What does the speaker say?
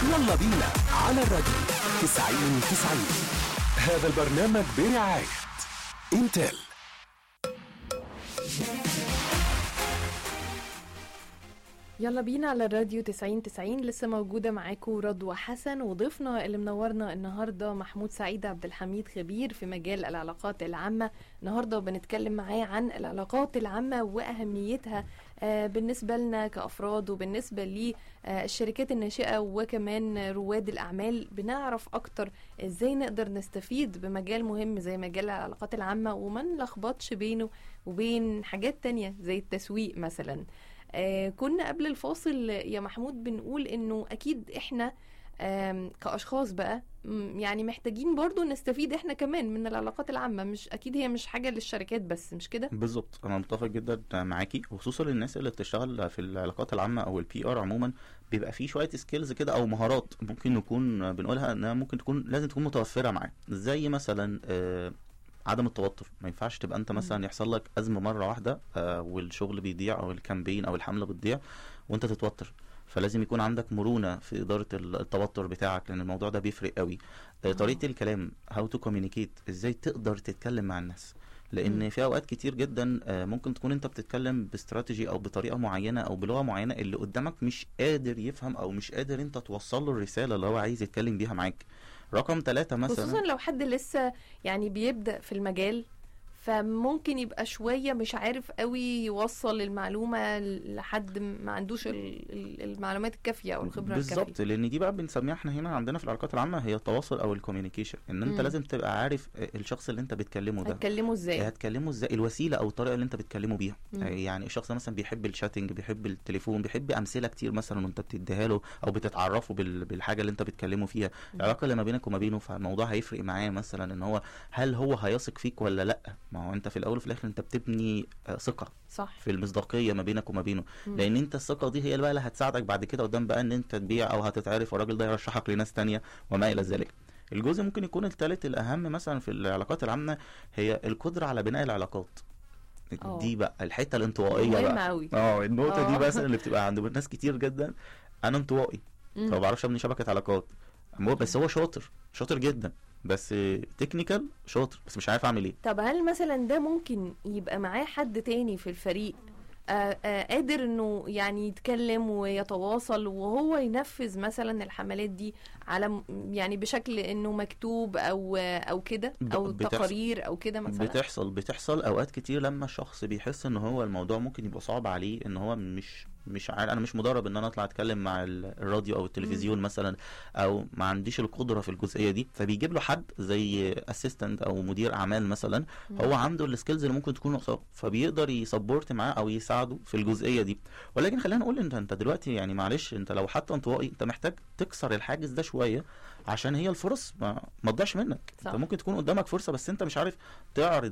يلا بينا على الراديو 90 90 هذا البرنامج برعاية انتل يلا بينا على الراديو 90 90 لسه موجودة معاكم رضوى حسن وضيفنا اللي منورنا النهاردة محمود سعيد عبد الحميد خبير في مجال العلاقات العامة النهاردة بنتكلم معاه عن العلاقات العامة وأهميتها آه، بالنسبة لنا كأفراد وبالنسبة للشركات الناشئة وكمان رواد الأعمال بنعرف أكتر إزاي نقدر نستفيد بمجال مهم زي مجال العلاقات العامة وما نلخبطش بينه وبين حاجات تانية زي التسويق مثلا آه كنا قبل الفاصل يا محمود بنقول انه اكيد احنا آم، كاشخاص بقى م، يعني محتاجين برضو نستفيد احنا كمان من العلاقات العامة مش اكيد هي مش حاجة للشركات بس مش كده بالظبط انا متفق جدا معاكي وخصوصا للناس اللي بتشتغل في العلاقات العامه او البي ار عموما بيبقى فيه شويه سكيلز كده او مهارات ممكن نكون بنقولها انها ممكن تكون لازم تكون متوفره معاك زي مثلا آه، عدم التوتر ما ينفعش تبقى انت مثلا يحصل لك ازمه مره واحده آه، والشغل بيضيع او الكامبين او الحمله بتضيع وانت تتوتر فلازم يكون عندك مرونه في اداره ال- التوتر بتاعك لان الموضوع ده بيفرق قوي آه، طريقه الكلام هاو تو كوميونيكيت ازاي تقدر تتكلم مع الناس لان مم. في اوقات كتير جدا آه، ممكن تكون انت بتتكلم باستراتيجي او بطريقه معينه او بلغه معينه اللي قدامك مش قادر يفهم او مش قادر انت توصل له الرساله اللي هو عايز يتكلم بيها معاك رقم ثلاثة مثلا خصوصا لو حد لسه يعني بيبدأ في المجال فممكن يبقى شوية مش عارف قوي يوصل المعلومة لحد ما عندوش ال- ال- المعلومات الكافية او الخبرة الكافية بالظبط لان دي بقى بنسميها احنا هنا عندنا في العلاقات العامه هي التواصل او الكوميونيكيشن ان انت مم. لازم تبقى عارف الشخص اللي انت بتكلمه ده هتكلمه ازاي هتكلمه ازاي الوسيله او الطريقه اللي انت بتكلمه بيها مم. يعني الشخص ده مثلا بيحب الشاتنج بيحب التليفون بيحب امثله كتير مثلا وانت بتديها له او بتتعرفه بال- بالحاجه اللي انت بتكلمه فيها مم. العلاقه اللي ما بينك وما بينه فالموضوع هيفرق معاه مثلا ان هو هل هو هيثق فيك ولا لا ما هو انت في الاول وفي الاخر انت بتبني آه، ثقه صح في المصداقيه ما بينك وما بينه مم. لان انت الثقه دي هي اللي بقى اللي هتساعدك بعد كده قدام بقى ان انت تبيع او هتتعرف والراجل ده يرشحك لناس تانية وما الى ذلك الجزء ممكن يكون الثالث الاهم مثلا في العلاقات العامه هي القدره على بناء العلاقات اه. دي بقى الحته الانطوائيه مهمة بقى قوي اه النقطه اه. دي مثلا اللي بتبقى عند ناس كتير جدا انا انطوائي مم. فما بعرفش ابني شبكه علاقات هو- بس هو شاطر شاطر جدا بس تكنيكال شاطر بس مش عارف اعمل ايه طب هل مثلا ده ممكن يبقى معاه حد تاني في الفريق آه آه قادر انه يعني يتكلم ويتواصل وهو ينفذ مثلا الحملات دي على م- يعني بشكل انه مكتوب او او كده ب- او بتحصل. تقارير او كده مثلا بتحصل بتحصل اوقات كتير لما الشخص بيحس ان هو الموضوع ممكن يبقى صعب عليه ان هو مش مش عارف انا مش مدرب ان انا اطلع اتكلم مع ال- الراديو او التلفزيون مثلا او ما عنديش القدره في الجزئيه دي فبيجيب له حد زي اسيستنت او مدير اعمال مثلا هو عنده السكيلز اللي ممكن تكون ناقصاه فبيقدر يسبورت معاه او يساعده في الجزئيه دي ولكن خلينا نقول انت انت دلوقتي يعني معلش انت لو حتى انطوائي انت محتاج تكسر الحاجز ده شويه عشان هي الفرص ما, ما تضيعش منك صح. انت ممكن تكون قدامك فرصه بس انت مش عارف تعرض